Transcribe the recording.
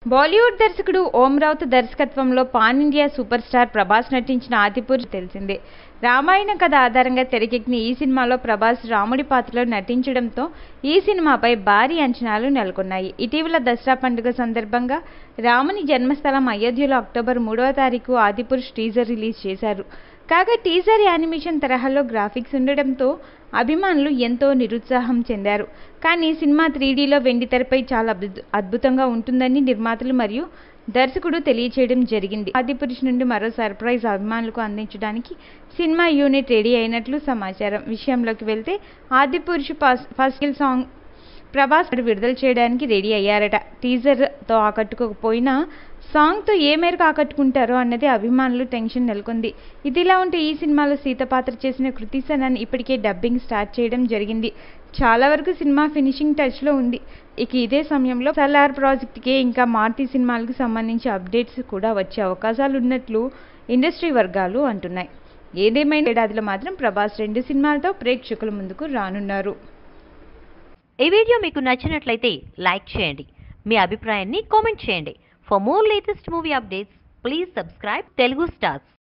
బాలీవుడ్ దర్శకుడు ఓం రౌత్ దర్శకత్వంలో pan India super star Prabhas నటించిన ఆదిపురుష్ తెలిసిందే రామాయణ కథ ఆధారంగా తెరకెక్కిన ఈ సినిమాలో ప్రభాస్ రాముడి పాత్రలో నటించడంతో ఈ సినిమాపై భారీ అంచనాలు నెలకొన్నాయి ఇటీవల దసరా పండుగ సందర్భంగా రాముని జన్మస్థలం అయోధ్యలో అక్టోబర్ మూడవ తారీఖు ఆదిపురుష్ టీజర్ రిలీజ్ చేశారు కాగా టీజర్ యానిమేషన్ తరహాలో గ్రాఫిక్స్ ఉండడంతో అభిమానులు ఎంతో నిరుత్సాహం చెందారు కానీ సినిమా త్రీడీలో వెండితెరపై చాలా అద్భుత- అద్భుతంగా ఉంటుందని నిర్మాతలు మరియు దర్శకుడు తెలియచేయడం జరిగింది ఆదిపురుష్ నుండి మరో సర్ప్రైజ్ అభిమానులకు అందించడానికి సినిమా యూనిట్ రెడీ అయినట్లు సమాచారం విషయంలోకి వెళ్తే Adipurush first first song Prabhas విడుదల చేయడానికి రెడీ అయ్యారట టీజర్తో ఆకట్టుకోకపోయినా సాంగ్తో ఏ మేరకు ఆకట్టుకుంటారో అన్నది అభిమానులు టెన్షన్ నెలకొంది ఇదిలా ఉంటే ఈ సినిమాలో సీత పాత్ర చేసిన కృతి సనన్ ఇప్పటికే డబ్బింగ్ స్టార్ట్ చేయడం జరిగింది చాలా వరకు సినిమా ఫినిషింగ్ టచ్లో ఉంది ఇక ఇదే సమయంలో సలార్ ప్రాజెక్ట్కి ఇంకా మార్తి సినిమాలకు సంబంధించి అప్డేట్స్ కూడా వచ్చే అవకాశాలు ఉన్నట్లు ఇండస్ట్రీ వర్గాలు అంటున్నాయి ఏదేమైనా ఏడాదిలో మాత్రం ప్రభాస్ రెండు సినిమాలతో ప్రేక్షకుల ముందుకు రానున్నారు ఈ వీడియో మీకు నచ్చినట్లయితే లైక్ చేయండి మీ అభిప్రాయాన్ని కామెంట్ చేయండి for more latest movie updates please subscribe Telugu stars